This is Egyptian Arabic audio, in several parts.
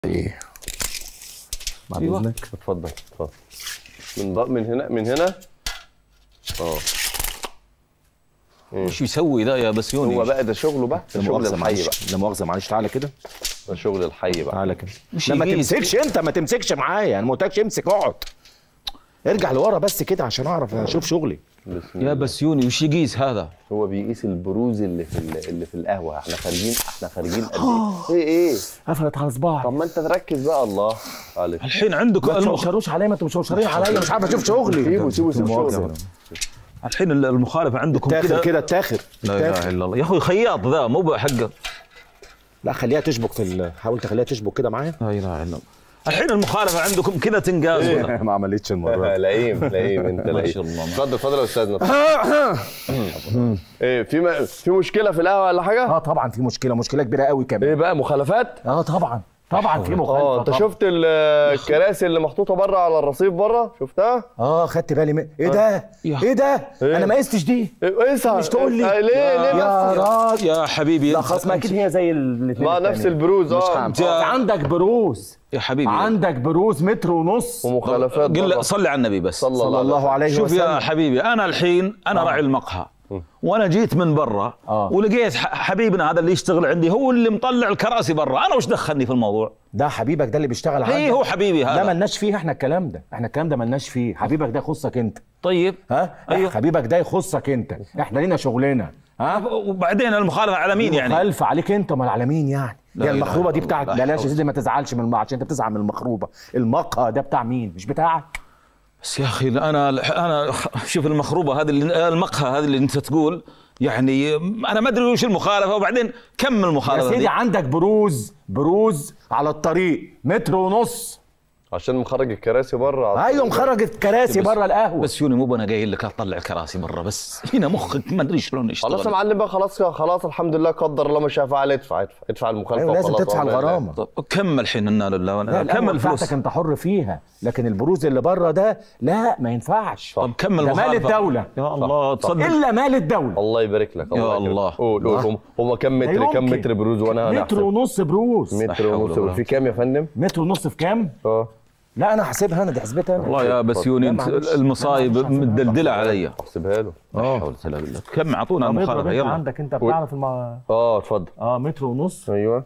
ايه بعد أيوة. اذنك اتفضل اتفضل من ض... من هنا من هنا اه ايش يسوي ذا يا بسيوني هو بقى ده شغله بقى ده لا شغل مؤاخذة الحي معلش بقى لا مؤاخذة معلش تعالى كده ده شغل الحي بقى تعالى كده مش لا ما يجيز. تمسكش انت ما تمسكش معايا انا ما قلتلكش امسك اقعد ارجع لورا بس كده عشان اعرف اشوف شغلي بسم يا الله. بسيوني وش يقيس هذا هو بيقيس البروز اللي في ال- اللي في القهوه احنا خارجين احنا خارجين قد ايه ايه ايه قفلت على صباعي طب ما انت تركز بقى الله عليك الحين عندكم ما المخ... تشوشروش عليا ما انتوا مشوشرين عليا مش عارف اشوف شغلي سيبه سيبه سيبه مؤاخذة. شغله الحين المخالفه عندكم تاخر كذا كده تاخر لا اله الا الله يا اخوي خياط ذا مو بحقه لا خليها تشبك في ال... حاول تخليها تشبك كده معايا لا اله الا الله الحين المخالفه عندكم كذا تنقاز ولا ما عملتش المره دي. لئيم لئيم انت ما لئيم شاء الله. اتفضل اتفضل يا استاذنا ايه في م... في مشكله في القهوه ولا حاجه اه طبعا في مشكله مشكله كبيره قوي ايه كمان بقى مخالفات اه طبعا طبعا في مخالفه اه انت طبعاً. شفت ال- الكراسي اللي محطوطه بره على الرصيف بره شفتها اه خدت بالي من ايه ده يا- ايه ده إيه؟ انا ما قستش دي ايه اسهل مش تقول لي آه، ليه ليه يا بس راجل يا حبيبي لا أنت- خلاص ما اكيد هي زي الاثنين ما نفس البروز اه أنت- عندك بروز يا حبيبي عندك بروز متر ونص ومخالفات قل برضه. صلي على النبي بس صلى صلى الله عليه شوف يا وسلم حبيبي انا الحين انا راعي المقهى وانا جيت من برا آه. ولقيت ح- حبيبنا هذا اللي يشتغل عندي هو اللي مطلع الكراسي برا انا وش دخلني في الموضوع ده حبيبك ده اللي بيشتغل عندك اي هو حبيبي ده هذا ملناش فيه احنا الكلام ده احنا الكلام ده ملناش فيه حبيبك ده يخصك انت طيب ها أيوه. حبيبك ده يخصك انت احنا لينا شغلنا ها وبعدين المخالفه على مين يعني مخالفه عليك انت امال على مين يعني لا يا إله المخروبه دي إلا بتاعت الله. بلاش يا سيدي ما تزعلش من الم- عشان انت بتزعل من المخروبه المقهى ده بتاع مين مش بتاعك بس يا اخي انا انا شوف المخروبه هذه اللي المقهى هذه اللي انت تقول يعني انا ما ادري وش المخالفه وبعدين كم يا المخالفه سيدي دي عندك بروز بروز على الطريق متر ونص عشان مخرج الكراسي بره ايوه مخرجت كراسي بس- بره القهوه بس يوني مو انا قايل لك اطلع كراسي برا بس هنا مخك ما ادري شلون يشتغل خلاص يا معلم بقى خلاص خلاص الحمد لله قدر الله ما شاء فعل ادفع ادفع ادفع المخالفه ايوه لازم وخلاص تدفع وما إلى الغرامه طب كم الحين انا لله لا وانا القهوة كم الفلوس بتاعتك انت حر فيها لكن البروز اللي بره ده لا ما ينفعش طب كم ده المخالفه مال الدوله يا الله تصدق الا مال الدوله الله يبارك لك يا يبارك لك. الله. قول قول هم- هم كم لا متر كم يمكن. متر بروز وانا متر هنحسب ونص بروز متر لا حول ونص ولا في كام يا فندم؟ متر ونص في كام؟ اه لا انا حاسبها انا دي حسبتها انا والله يا بسيوني لا، انت معلش. المصايب لا، معلش، مدلدله علي احسبها له لا حول ولا بالله كم اعطونا طب اضرب المخالفه انت يلا عندك انت بتعرف الم... اه اتفضل اه متر ونص ايوه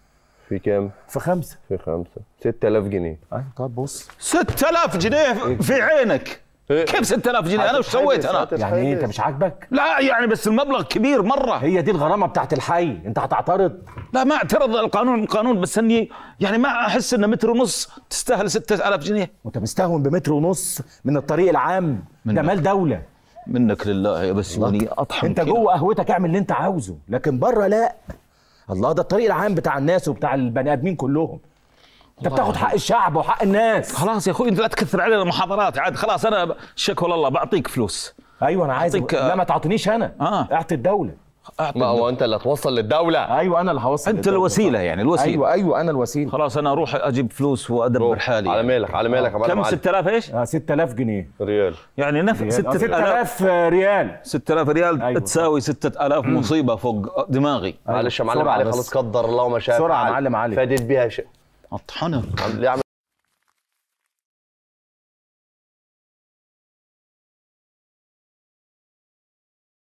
في كام؟ في خمسه في خمسة 6000 جنيه ايوه طب بص 6000 جنيه في عينك إيه؟ كيف 6000 جنيه انا وش سويت انا هتتحدث. يعني ايه انت مش عاجبك؟ لا يعني بس المبلغ كبير مره هي دي الغرامه بتاعت الحي انت هتعترض لا ما اعترض القانون القانون بس اني يعني ما احس ان متر ونص تستاهل 6000 جنيه وانت مستهون بمتر ونص من الطريق العام ده منك. مال دوله منك لله يا بسيوني اطحن انت كده. جوه قهوتك اعمل اللي انت عاوزه لكن بره لا الله ده الطريق العام بتاع الناس وبتاع البني ادمين كلهم انت بتاخد حق الشعب وحق الناس خلاص يا اخوي انت لا تكثر علينا المحاضرات عاد خلاص انا شكوى الله بعطيك فلوس ايوه انا عايز أعطيك- لا ما تعطينيش انا آه. اعطي الدوله أعطي ما هو انت اللي هتوصل للدولة ايوه انا اللي هوصل انت للدولة. الوسيله يعني الوسيله ايوه ايوه انا الوسيله خلاص انا اروح اجيب فلوس وادبر روح. حالي على يعني. مالك على مالك يا معلم كم علي. 6000 ايش؟ آه 6000 جنيه ريال يعني نفس ريال. آه، 6000 6000 ريال 6000 ريال أيوة. تساوي 6000 مصيبه فوق دماغي معلش يا معلم بسرعة علي بس. خلاص قدر الله ما شاء بسرعة يا فعل. معلم علي. فادت بيها شيء اطحنك ليه عم